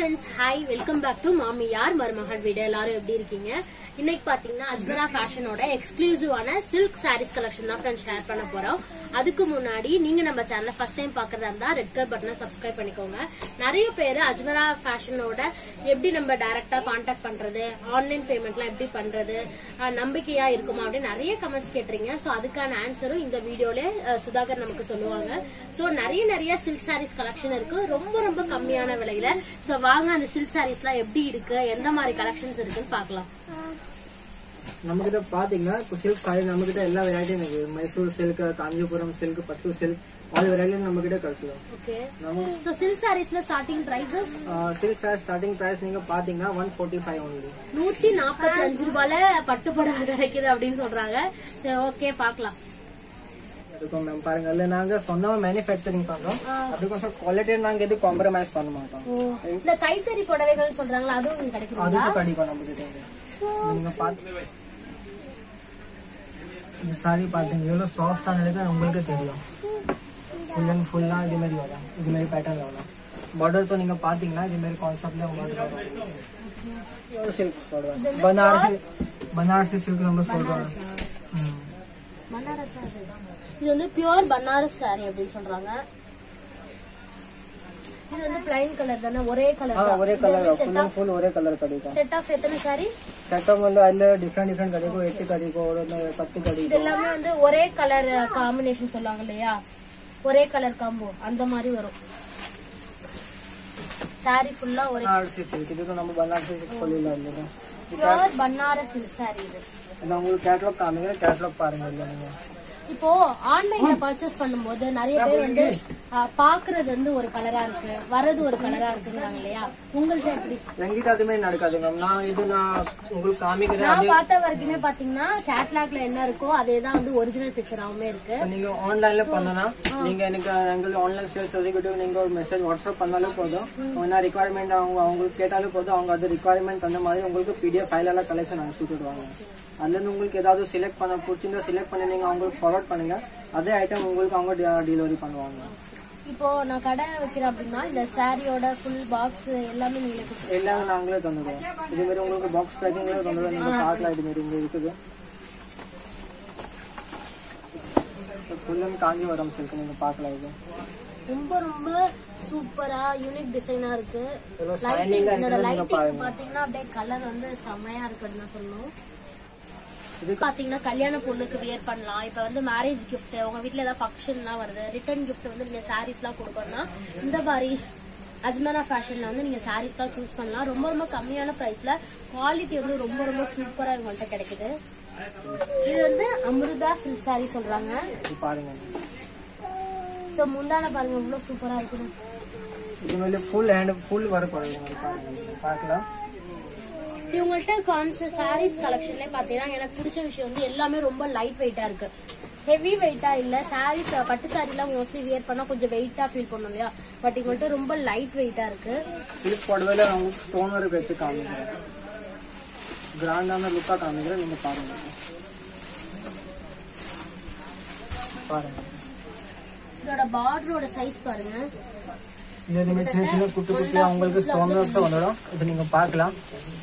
Friends hi welcome back to மாமியார் மருமகள் வீடு எல்லாரும் எப்படி இருக்கீங்க இன்னைக்கு பாத்தீங்கன்னா அஸ்பரா ஃபேஷனோட எக்ஸ்க்ளூசிவான சில்க் சாரீஸ் கலெக்ஷன் தான் ஃப்ரெண்ட்ஸ் ஷேர் பண்ண போறோம் அதுக்கு முன்னாடி நீங்க நம்ம சேனலை ஃபர்ஸ்ட் டைம் பாக்குறதா இருந்தா ரெட் கலர் பட்டனை சப்ஸ்கிரைப் பண்ணிக்கோங்க நிறைய பேர் அஜ்மரா ஃபேஷனோட எப்படி நம்ம டைரக்டா கான்டாக்ட் பண்றது ஆன்லைன் பேமெண்ட்லாம் எப்படி பண்றது அஹ், நம்பிக்கையா இருக்குமா அப்படின்னு நிறைய கமெண்ட்ஸ் கேட்டுறீங்க சோ அதுக்கான ஆன்சரும் இந்த வீடியோல அஹ், சுதாகர் நமக்கு சொல்லுவாங்க சோ நிறைய நிறைய சில்க் சாரீஸ் கலெக்ஷன் இருக்கு ரொம்ப ரொம்ப கம்மியான விலையில சோ வாங்க அந்த சில்க் சாரீஸ்லாம் எப்படி இருக்கு எந்த மாதிரி கலெக்ஷன்ஸ் இருக்குன்னு பார்க்கலாம் நம்ம கிட்ட பாத்தீங்கன்னா இப்போ சில்க் சாரி நம்ம கிட்ட எல்லா வெரைட்டியும் இருக்கு மைசூர் சில்க் காஞ்சிபுரம் சில்க் பட்டு சில்க் ஆல் வெரைட்டியும் நம்ம கிட்ட கிடைச்சிடும் ஓகே நம்ம சோ சில்க் சாரீஸ்ல starting prices silk sari starting price நீங்க பாத்தீங்கன்னா ஒன் ஃபோர்ட்டி ஃபைவ் ஒன்லி நூத்தி நாற்பத்தி அஞ்சு ரூபாயில பட்டுப்படம் கிடைக்குது அப்படின்னு சொல்றாங்க சரி ஓகே பாக்கலாம் இருக்கும் மேம் பாருங்க அதுல நாங்க சொந்தமா மேனுஃபேக்சரிங் பண்றோம் அதுக்கும் சார் குவாலிட்டி நாங்க எதுவும் காம்ப்ரமைஸ் பண்ண மாட்டோம் இந்த கைத்தறி புடவைகள் சொல்றாங்களா அதுவும் இங்க கிடைக்குதுங்களா அதுக்கும் கண்டிப்பா நம்ம கிட்ட இருக்கு. நீங்க பாத்து இந்த சாரி பாத்தீங்க எவ்வளவு சாஃப்டா இருக்கு உங்களுக்கு தெரியும் ஃபுல் அண்ட் ஃபுல்லா இது மாதிரி வரும் இது மாதிரி பேட்டர்ல வரும் பார்டர் तो நீங்க பாத்தீங்கன்னா இது மாதிரி கான்செப்ட்ல உங்களுக்கு வரும் சில்க் சொல்றேன் பனாரசி பனாரசி சில்க் நம்ம சொல்றோம் ம். பனாரஸ் saree. இது வந்து பியூர் பனாரஸ் சாரி அப்படின்னு சொல்றாங்க இது வந்து பிளைன் கலர் தானே ஒரே ஆ, கலர் ஒரே கலர் ஃபுல் அண்ட் ஃபுல் ஒரே கலர் கிடைக்கும் செட் ஆஃப் எத்தனை சாரி செட்டப் வந்து அதுல டிஃப்ரெண்ட் டிஃப்ரெண்ட் கிடைக்கும் எட்டு கிடைக்கும் ஒரு பத்து இது கிடைக்கும் எல்லாமே வந்து ஒரே கலர் காம்பினேஷன் சொல்லுவாங்க இல்லையா ஒரே கலர் காம்போ அந்த மாதிரி வரும் சாரி ஃபுல்லா ஒரே பனாரசி சில்க் இதுக்கு நம்ம பனாரசி சில்க் சொல்லிடலாம் இல்லையா பியூர் பனாரஸ் சில்க் சாரி இது இது உங்களுக்கு கேட்லாக் காமிங்க கேட்லாக் பாருங்க இல்ல நீங்க இப்போ ஆன்லைன்ல பர்ச்சேஸ் பண்ணும்போது நிறைய பேர் வந்து ஆ, பாக்குறது வந்து ஒரு கலரா இருக்கு வரது ஒரு கலரா இருக்குங்கிறாங்க இல்லையா உங்கள்ட்ட எப்படி எங்கிட்ட அது மாதிரி நடக்காது மேம் நான் இது நான் உங்களுக்கு காமிக்கிறேன் நான் பார்த்த வரைக்குமே பாத்தீங்கன்னா கேட்லாக்ல என்ன இருக்கோ அதே தான் வந்து ஒரிஜினல் பிக்சராவுமே இருக்கு இப்ப நீங்க ஆன்லைன்ல பண்ணனா நீங்க எனக்கு எங்களுக்கு ஆன்லைன் சேல்ஸ் எக்ஸிக்யூட்டிவ் நீங்க ஒரு மெசேஜ் வாட்ஸ்அப் பண்ணாலும் போதும் என்ன ரிக்குவயர்மெண்ட் அவங்க அவங்களுக்கு கேட்டாலும் போதும் அவங்க அது ரிக்குவயர்மெண்ட் அந்த மாதிரி உங்களுக்கு பிடிஎஃப் ஃபைல் எல்லாம் கலெக்ஷன் அனுப்பிச்சு விட்டுருவாங்க அதுல இருந்து உங்களுக்கு ஏதாவது செலக்ட் பண்ண பிடிச்சிருந்தா செலக்ட் பண்ணி நீங்க அவங்களுக்கு ஃபார்வர்ட் பண்ணுங்க அதே ஐட்டம் உங்களுக்கு அவங்க டெலிவரி பண்ணுவாங்க இப்போ நான் கடை வைக்கிறேன் அப்படின்னா இந்த சாரியோட ஃபுல் பாக்ஸ் எல்லாமே நீங்களே கொடுத்து எல்லாமே நாங்களே தந்துடுவோம் இது மாதிரி உங்களுக்கு பாக்ஸ் பேக்கிங்ல தந்துடுவோம் நீங்க பார்க்கலாம் இது மாதிரி இங்க இருக்குது ஃபுல் அண்ட் காஞ்சிபுரம் சில்க் நீங்க பார்க்கலாம் இது ரொம்ப ரொம்ப சூப்பரா யூனிக் டிசைனா இருக்கு எவ்வளவு லைட்டிங் shining-ஆ என்னோட இருக்குன்னு நீங்க லைட்டிங் பாருங்க. பாத்தீங்கன்னா அப்படியே கலர் வந்து செமையா இருக்குன்னு தான் சொல்லணும் இது பாத்தீங்கன்னா கல்யாண பொண்ணுக்கு வியர் பண்ணலாம் இப்ப வந்து மேரேஜ் gift உங்க வீட்ல ஏதாவது ஃபங்க்ஷன்லாம் வருது ரிட்டர்ன் gift வந்து நீங்க சாரீஸ் எல்லாம் கொடுக்கணும்னா இந்த மாதிரி அஜ்மரா ஃபேஷன்ல வந்து நீங்க சாரீஸ் எல்லாம் சூஸ் பண்ணலாம் ரொம்ப ரொம்ப கம்மியான பிரைஸ்ல குவாலிட்டி வந்து ரொம்ப ரொம்ப சூப்பரா இவங்கள்ட்ட கிடைக்குது இது வந்து அமிர்தா சில்க் சாரி சொல்றாங்க இது பாருங்க சோ முந்தான பாருங்க இவ்வளவு சூப்பரா இருக்குது இது மேலே ஃபுல் ஹேண்ட் ஃபுல் ஒர்க் வரும் உங்களுக்கு பாருங்க நீங்க பார்க்கலாம் இவங்கள்ட்ட கான்ச சாரீஸ் கலெக்ஷன்ல பாத்தீங்கன்னா எனக்கு பிடிச்ச விஷயம் வந்து எல்லாமே ரொம்ப லைட் வெயிட்டா இருக்கு ஹெவி வெயிட்டா இல்ல சாரீஸ் பட்டு சாரி எல்லாம் மோஸ்ட்லி வியர் பண்ணா கொஞ்சம் வெயிட்டா ஃபீல் பண்ணும் இல்லையா பட் இவங்கள்ட்ட ரொம்ப லைட் வெயிட்டா இருக்கு சில்க் புடவையில நான் உங்களுக்கு ஸ்டோன் ஒர்க் வச்சு காமிக்கிறேன் கிராண்டான லுக்கா காமிக்கிறேன் நீங்க பாருங்க பாருங்க இதோட பார்டரோட சைஸ் பாருங்க இது நீங்க சின்ன சின்ன குட்டி குட்டியா உங்களுக்கு ஸ்டோன் ஒர்க் வந்துடும் இது நீங்க பார்க்கலாம்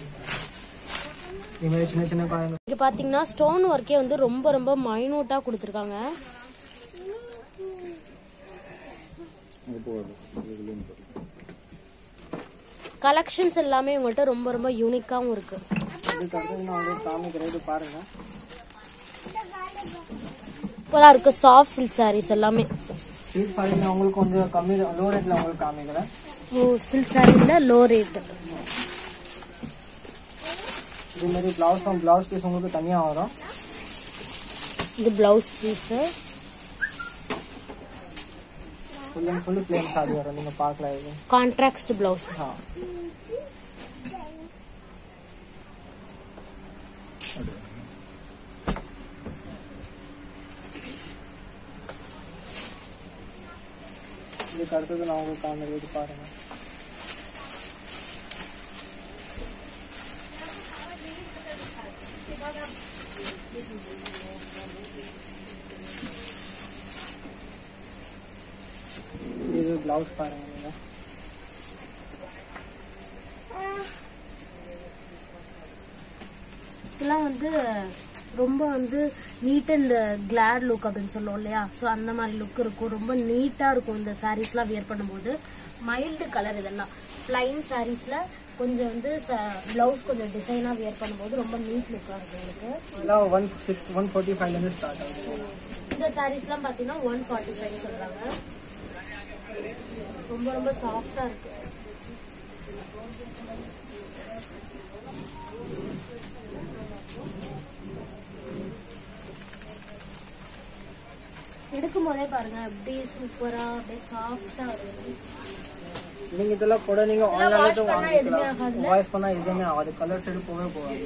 இது மாதிரி சின்ன சின்ன பாருங்க இங்க பாத்தீங்கன்னா ஸ்டோன் ஒர்க்கே வந்து ரொம்ப ரொம்ப மைனூட்டா கொடுத்துருக்காங்க கலெக்ஷன்ஸ் எல்லாமே உங்கள்ட்ட ரொம்ப ரொம்ப யூனிக்காவும் இருக்கு இதுக்கு அடுத்து நான் உங்களுக்கு காமிக்கிறேன் இது பாருங்க சூப்பரா இருக்கு சாஃப்ட் சில்க் சாரீஸ் எல்லாமே சில்க் சாரி நான் உங்களுக்கு கொஞ்சம் கம்மி லோ ரேட்ல உங்களுக்கு காமிக்கிறேன் ஓ சில்க் சாரீல லோ ரேட் இது மாதிரி பிளவுஸ் பிளவுஸ் பீஸ் உங்களுக்கு தனியா வரும் இது blouse piece full and full plain sari வரும் நீங்க பார்க்கலாம் இது கான்ட்ராக்ட் பிளவுஸ் ஆ. இதுக்கு அடுத்தது நான் உங்களுக்கு காமிக்கிறது இது பாருங்க இது பிளவுஸ் பாருங்க நீங்க எனக்குலாம் வந்து ரொம்ப வந்து நீட் அண்ட் கிளாட் லுக் அப்படின்னு சொல்லுவோம் இல்லையா ஸோ அந்த மாதிரி லுக் இருக்கும் ரொம்ப நீட்டா இருக்கும் இந்த சாரீஸ்லாம் வியர் பண்ணும்போது மைல்டு கலர் இதெல்லாம் பிளைன் சாரீஸ்ல கொஞ்சம் வந்து பிளவுஸ் கொஞ்சம் டிசைனா வியர் பண்ணும்போது ரொம்ப நீட் லுக்கா இருக்கும் எனக்கு இதெல்லாம் ஒன் சிக்ஸ் ஒன் ஃபோர்ட்டி ஃபைவ்லேருந்து ஸ்டார்ட் ஆகுது இந்த சாரீஸ்லாம் பாத்தீங்கன்னா ஒன் ஃபார்ட்டி ஃபைவ் சொல்றாங்க ரொம்ப ரொம்ப சாஃப்டா இருக்கு எடுக்கும் போதே பாருங்க அப்படியே சூப்பரா அப்படியே சாஃப்டா இருக்கு நீங்க இதெல்லாம் கூட நீங்க இதெல்லாம் wash ஆன்லைன்ல பண்ணா எதுவுமே ஆகாதுல்ல? வாய்ஸ் பண்ணா எதுவுமே ஆகாது கலர் சைடு போகவே போகாது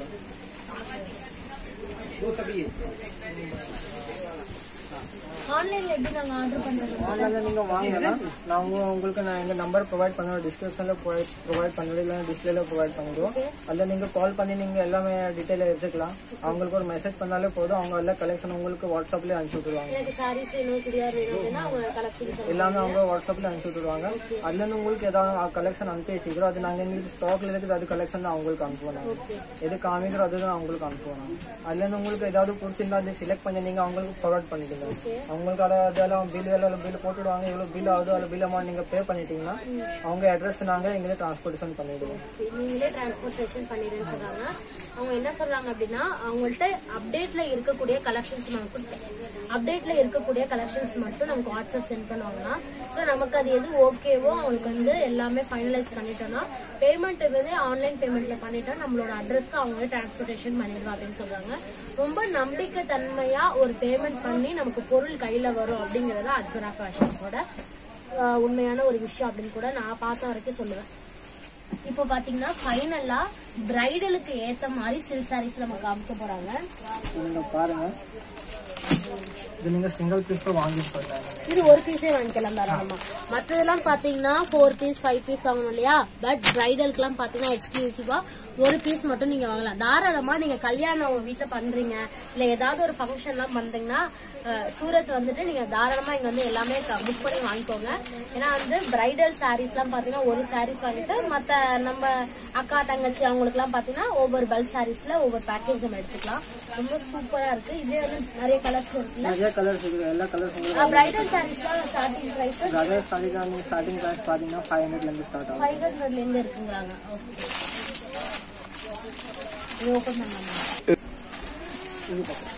ஆன்லைன்ல எப்படி நாங்க ஆர்டர் பண்றது ஆன்லைன்ல நீங்க வாங்கினா நான் உங்க உங்களுக்கு நான் எங்க நம்பர் ப்ரொவைட் பண்ணுவோம் டிஸ்கிரிப்ஷன்ல ப்ரொவைட் பண்ணுறோம் இல்லை டிஸ்பிளேல ப்ரொவைட் பண்ணிடுவோம் அதில் நீங்க கால் பண்ணி நீங்க எல்லாமே டீட்டெயில் எடுத்துக்கலாம் அவங்களுக்கு ஒரு மெசேஜ் பண்ணாலே போதும் அவங்க எல்லா கலெக்ஷன் உங்களுக்கு வாட்ஸ்அப்லேயே அனுப்பிச்சு விட்டுருவாங்க எனக்கு சாரீஸ் வேணும் சுடிதார் வேணும் அப்படின்னா அவங்க கலெக்ஷன் எல்லாமே அவங்க வாட்ஸ்அப்ல அனுப்பிச்சு விட்டுருவாங்க அதுல இருந்து உங்களுக்கு ஏதாவது கலெக்ஷன் அனுப்பி சீக்கிரம் அது நாங்க எங்களுக்கு ஸ்டாக்ல இருக்குது அது கலெக்ஷன் அவங்களுக்கு அனுப்புவோம் எது காமிக்கிறோம் அதுதான் அவங்களுக்கு அனுப்புவோம் அதுல இருந்து உங்களுக்கு ஏதாவது பிடிச்சிருந்தா அதை செலக்ட் பண்ணி நீங்க அவங்களுக்கு ப்ரொவைட் பண்ணிடுங்க அவங்களுக்கு அதை அதெல்லாம் பில் எல்லாம் பில் போட்டுடுவாங்க எவ்வளவு பில் ஆகுதோ அதில் பில் அமௌண்ட் நீங்க பே பண்ணிட்டீங்கன்னா அவங்க அட்ரஸ்க்கு நாங்க எங்களுக்கு டிரான்ஸ்போர்ட்டேஷன் பண்ணிடுவோம் நீங்களே டிரான்ஸ்போர்டேஷன் பண்ணிடுன்னு சொல்றாங்க அவங்க என்ன சொல்றாங்க அப்படின்னா அவங்கள்ட்ட அப்டேட்ல இருக்கக்கூடிய கலெக்ஷன்ஸ் நமக்கு அப்டேட்ல இருக்கக்கூடிய கலெக்ஷன்ஸ் மட்டும் நமக்கு வாட்ஸ்அப் சென்ட் பண்ணுவாங்கன்னா ஸோ நமக்கு அது எது ஓகேவோ அவங்களுக்கு வந்து எல்லாமே ஃபைனலைஸ் பண்ணிட்டோம்னா பேமெண்ட் வந்து ஆன்லைன் பேமெண்ட்ல பண்ணிட்டா நம்மளோட அட்ரஸ்க்கு அவங்களே டிரான்ஸ்போர்டேஷன் பண்ணிடுவா அப்படின்னு சொல்றாங்க ரொம்ப நம்பிக்கை தன்மையா ஒரு பேமெண்ட் பண்ணி நமக்கு பொருள் கையில வரும் அப்படிங்கறது அட்வரா ஃபேஷன்ஸோட உண்மையான ஒரு விஷயம் அப்படின்னு கூட நான் பார்த்த வரைக்கும் சொல்லுவேன் இப்போ பாத்தீங்கன்னா ஃபைனலா பிரைடலுக்கு ஏத்த மாதிரி சில்க் சாரீஸ் நம்ம காமிக்க போறாங்க நீங்க பாருங்க இது நீங்க சிங்கிள் பீஸ் வாங்கிட்டு போயிட்டாங்க இது ஒரு பீஸே வாங்கிக்கலாம் தாராளமா மத்ததெல்லாம் பாத்தீங்கன்னா ஃபோர் பீஸ் ஃபைவ் பீஸ் வாங்கணும் இல்லையா பட் பிரைடலுக்கு எல்லாம் பாத்தீங்கன்னா எக்ஸ்க்ளூசிவா ஒரு பீஸ் மட்டும் நீங்க வாங்கலாம் தாராளமா நீங்க கல்யாணம் உங்க வீட்டுல பண்றீங்க இல்ல ஏதாவது ஒரு ஃபங்க்ஷன் எல்லாம் பண்றீங்கன்னா அஹ், சூரத் வந்துட்டு நீங்க தாராளமா இங்க வந்து எல்லாமே புக் பண்ணி வாங்கிக்கோங்க ஏன்னா வந்து பிரைடல் சாரீஸ் எல்லாம் பாத்தீங்கன்னா ஒரு சாரீஸ் வாங்கிட்டு மத்த நம்ம அக்கா தங்கச்சி அவங்களுக்கு எல்லாம் பாத்தீங்கன்னா ஒவ்வொரு பல்க் சாரீஸ்ல ஒவ்வொரு பேக்கேஜ் நம்ம எடுத்துக்கலாம் ரொம்ப சூப்பரா இருக்கு இதே வந்து நிறைய கலர்ஸ் இருக்குல்ல நிறைய கலர்ஸ் இருக்குது எல்லா கலர்ஸ் உங்களுக்கு பிரைடல் சாரீஸ்லாம் ஸ்டார்டிங் பிரைஸ் அதே சாரி தான் நீங்க ஸ்டார்டிங் பிரைஸ் பாத்தீங்கன்னா ஃபைவ் ஹண்ட்ரட்ல இருந்து ஸ்டார்ட் ஆகும் ஃபைவ் ஹண்ட்ரட்ல இருந்து இருக்குங்கிறாங்க ஓகே இது ஓபன் பண்ணலாமா இது பார்க்கலாம்.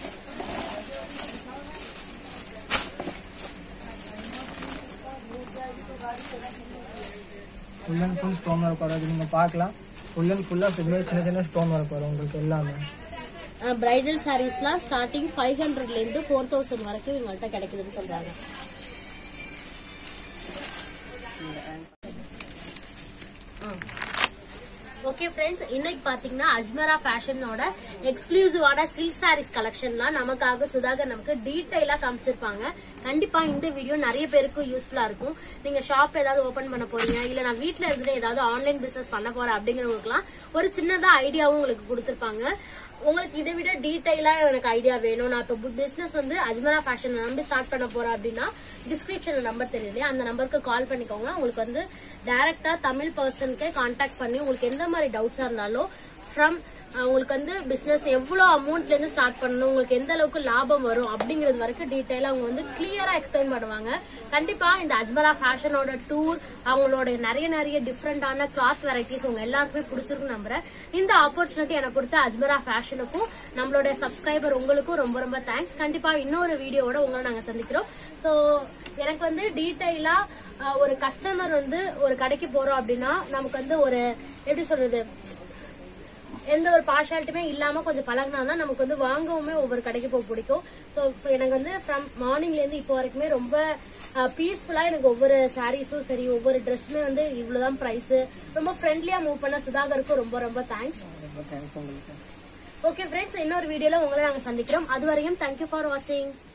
Full and full stone work வரும் அது நீங்க பார்க்கலாம் ஃபுல் அண்ட் ஃபுல்லா சின்ன சின்ன ஸ்டோன் ஒர்க் வரும் உங்களுக்கு எல்லாமே பிரைடல் சாரீஸ்லாம் ஸ்டார்டிங் ஃபைவ் ஹண்ட்ரட்ல இருந்து ஃபோர் தௌசண்ட் வரைக்கும் இவங்கள்ட்ட கிடைக்குதுன்னு சொல்றாங்க ஓகே ஃப்ரெண்ட்ஸ் இன்னைக்கு பாத்தீங்கன்னா அஜ்மரா ஃபேஷனோட எக்ஸ்க்ளூசிவான சில்க் சாரீஸ் கலெக்ஷன்லாம் நமக்காக சுதாகர் நமக்கு டீடைலா காமிச்சிருப்பாங்க கண்டிப்பா இந்த வீடியோ நிறைய பேருக்கு யூஸ்ஃபுல்லா இருக்கும் நீங்க ஷாப் ஏதாவது ஓபன் பண்ண போறீங்க இல்ல நான் வீட்ல இருந்து ஏதாவது ஆன்லைன் பிசினஸ் பண்ண போறேன் அப்படிங்கிறவங்களுக்குலாம் ஒரு சின்னதா ஐடியாவும் உங்களுக்கு கொடுத்திருப்பாங்க உங்களுக்கு இதை விட டீடைலா எனக்கு ஐடியா வேணும் நான் இப்போ பிசினஸ் வந்து அஜ்மரா ஃபேஷன் நம்பி ஸ்டார்ட் பண்ண போறேன் அப்படின்னா டிஸ்கிரிப்ஷன்ல நம்பர் தெரியுது அந்த நம்பருக்கு கால் பண்ணிக்கோங்க உங்களுக்கு வந்து டைரக்டா தமிழ் பர்சனுக்கே கான்டாக்ட் பண்ணி உங்களுக்கு எந்த மாதிரி டவுட்ஸா இருந்தாலும் ஃப்ரம் உங்களுக்கு வந்து பிசினஸ் எவ்வளவு அமௌண்ட்ல இருந்து ஸ்டார்ட் பண்ணணும் உங்களுக்கு எந்த அளவுக்கு லாபம் வரும் அப்படிங்கிறது வரைக்கும் டீடைலா அவங்க வந்து கிளியரா எக்ஸ்பிளைன் பண்ணுவாங்க கண்டிப்பா இந்த அஜ்மரா ஃபேஷனோட டூர் அவங்களோட நிறைய நிறைய டிஃப்ரெண்டான கிளாத் வெரைட்டிஸ் உங்க எல்லாருக்குமே பிடிச்சிருக்கும் நம்புறேன் இந்த ஆப்பர்ச்சுனிட்டி எனக்கு கொடுத்த அஜ்மரா ஃபேஷனுக்கும் நம்மளோட சப்ஸ்கிரைபர் உங்களுக்கும் ரொம்ப ரொம்ப தேங்க்ஸ் கண்டிப்பா இன்னொரு வீடியோவோட உங்களை நாங்க சந்திக்கிறோம் சோ எனக்கு வந்து டீடைலா ஒரு கஸ்டமர் வந்து ஒரு கடைக்கு போறோம் அப்படின்னா நமக்கு வந்து ஒரு எப்படி சொல்றது எந்த ஒரு பார்ஷாலிட்டியுமே இல்லாம கொஞ்சம் பழகினா தான் நமக்கு வந்து வாங்கவுமே ஒவ்வொரு கடைக்கு போக பிடிக்கும் ஸோ எனக்கு வந்து ஃப்ரம் மார்னிங்ல இருந்து இப்போ வரைக்குமே ரொம்ப பீஸ்ஃபுல்லா எனக்கு ஒவ்வொரு சாரீஸும் சரி ஒவ்வொரு ட்ரெஸ்ஸுமே வந்து இவ்வளவுதான் பிரைஸ் ரொம்ப ஃப்ரெண்ட்லியா மூவ் பண்ண சுதாகருக்கும் ரொம்ப ரொம்ப தேங்க்ஸ் ரொம்ப தேங்க்ஸ் உங்களுக்கு ஓகே ஃப்ரெண்ட்ஸ் இன்னொரு வீடியோல உங்களை நாங்க சந்திக்கிறோம் அது வரையும் தேங்க்யூ ஃபார் வாட்சிங்